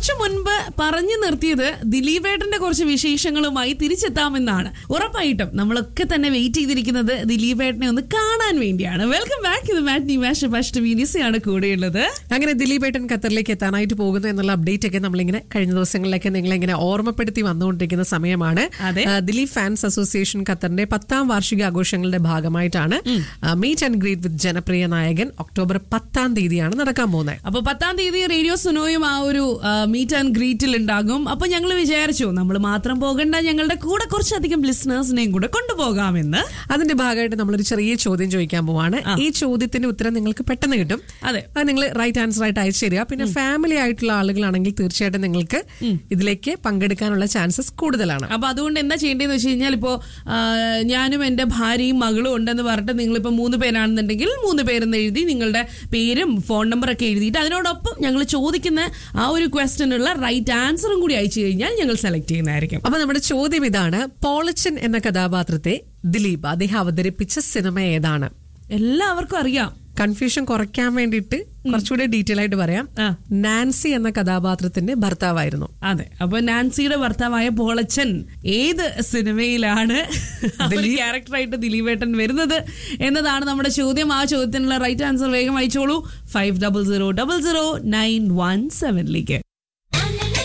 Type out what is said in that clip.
കുറച്ചു മുൻപ് പറഞ്ഞു നിർത്തിയത് ദിലീപേട്ടന്റെ കുറച്ച് വിശേഷങ്ങളുമായി തിരിച്ചെത്താമെന്നാണ് ഉറപ്പായിട്ടും നമ്മളൊക്കെ തന്നെ വെയിറ്റ് ചെയ്തിരിക്കുന്നത് ദിലീപേട്ടനെ ഒന്ന് കാണാൻ വേണ്ടിയാണ് വെൽക്കം ബാക്ക് ഇത് മാറ്റ് നിമാഷ് ഫസ്റ്റ് വീനിസയാണ് കൂടെയുള്ളത് അങ്ങനെ ദിലീപേട്ടൻ ഖത്തറിലേക്ക് എത്താനായിട്ട് പോകുന്നു എന്നുള്ള അപ്ഡേറ്റ് ഒക്കെ നമ്മളിങ്ങനെ കഴിഞ്ഞ ദിവസങ്ങളിലൊക്കെ നിങ്ങളിങ്ങനെ ഓർമ്മപ്പെടുത്തി വന്നുകൊണ്ടിരിക്കുന്ന സമയമാണ് അതെ. ആ, ദിലീപ് ഫാൻസ് അസോസിയേഷൻ ഖത്തറിന്റെ പത്താം വാർഷിക ആഘോഷങ്ങളുടെ ഭാഗമായിട്ടാണ് മീറ്റ് ആൻഡ് ഗ്രീറ്റ് വിത്ത് ജനപ്രിയ നായകൻ ഒക്ടോബർ പത്താം തീയതിയാണ് നടക്കാൻ പോകുന്നത് അപ്പൊ പത്താം തീയതി റേഡിയോ സുനോയും ആ ഒരു മീറ്റ് ആൻഡ് ഗ്രീറ്റിൽ ഉണ്ടാകും അപ്പൊ ഞങ്ങൾ വിചാരിച്ചു നമ്മൾ മാത്രം പോകണ്ട ഞങ്ങളുടെ കൂടെ കുറച്ചധികം ലിസണേഴ്സിനെയും കൂടെ കൊണ്ടുപോകാമെന്ന് അതിന്റെ ഭാഗമായിട്ട് നമ്മളൊരു ചെറിയ ചോദ്യം ചോദിക്കാൻ പോവാണ് ഈ ചോദ്യത്തിന്റെ ഉത്തരം നിങ്ങൾക്ക് പെട്ടെന്ന് കിട്ടും അതെ. അത് നിങ്ങൾ റൈറ്റ് ആൻസർ ആയിട്ട് അയച്ചു തരിക പിന്നെ ഫാമിലി ആയിട്ടുള്ള ആളുകളാണെങ്കിൽ തീർച്ചയായിട്ടും നിങ്ങൾക്ക് ഇതിലേക്ക് പങ്കെടുക്കാനുള്ള ചാൻസസ് കൂടുതലാണ് അപ്പൊ അതുകൊണ്ട് എന്താ ചെയ്യേണ്ടതെന്ന് വെച്ച് കഴിഞ്ഞാൽ ഇപ്പോ ആ, ഞാനും എന്റെ ഭാര്യയും മകളും ഉണ്ടെന്ന് പറഞ്ഞിട്ട് നിങ്ങളിപ്പോ മൂന്ന് പേരാണെന്നുണ്ടെങ്കിൽ മൂന്ന് പേരെന്ന് എഴുതി നിങ്ങളുടെ പേരും ഫോൺ നമ്പറൊക്കെ എഴുതിയിട്ട് അതിനോടൊപ്പം ഞങ്ങൾ ചോദിക്കുന്ന ആ ഒരു ക്വസ്റ്റിനുള്ള റൈറ്റ് ആൻസറും കൂടി അയച്ചു കഴിഞ്ഞാൽ ഞങ്ങൾ സെലക്ട് ചെയ്യുന്നതായിരിക്കും അപ്പൊ നമ്മുടെ ചോദ്യം ഇതാണ് പോളച്ചൻ എന്ന കഥാപാത്രത്തെ ദിലീപ് അദ്ദേഹം അവതരിപ്പിച്ച സിനിമ ഏതാണ് എല്ലാവർക്കും അറിയാം കൺഫ്യൂഷൻ കുറയ്ക്കാൻ വേണ്ടിയിട്ട് കുറച്ചുകൂടി ഡീറ്റെയിൽ ആയിട്ട് പറയാം ആ. നാൻസി എന്ന കഥാപാത്രത്തിന്റെ ഭർത്താവായിരുന്നു അതെ അപ്പൊ നാൻസിയുടെ ഭർത്താവായ പോളച്ചൻ ഏത് സിനിമയിലാണ് ക്യാരക്ടറായിട്ട് ദിലീപേട്ടൻ വരുന്നത് എന്നതാണ് നമ്മുടെ ചോദ്യം ആ ചോദ്യത്തിനുള്ള റൈറ്റ് ആൻസർ വേഗം അയച്ചോളൂ five double zero double zero nine one സെവനിലേക്ക്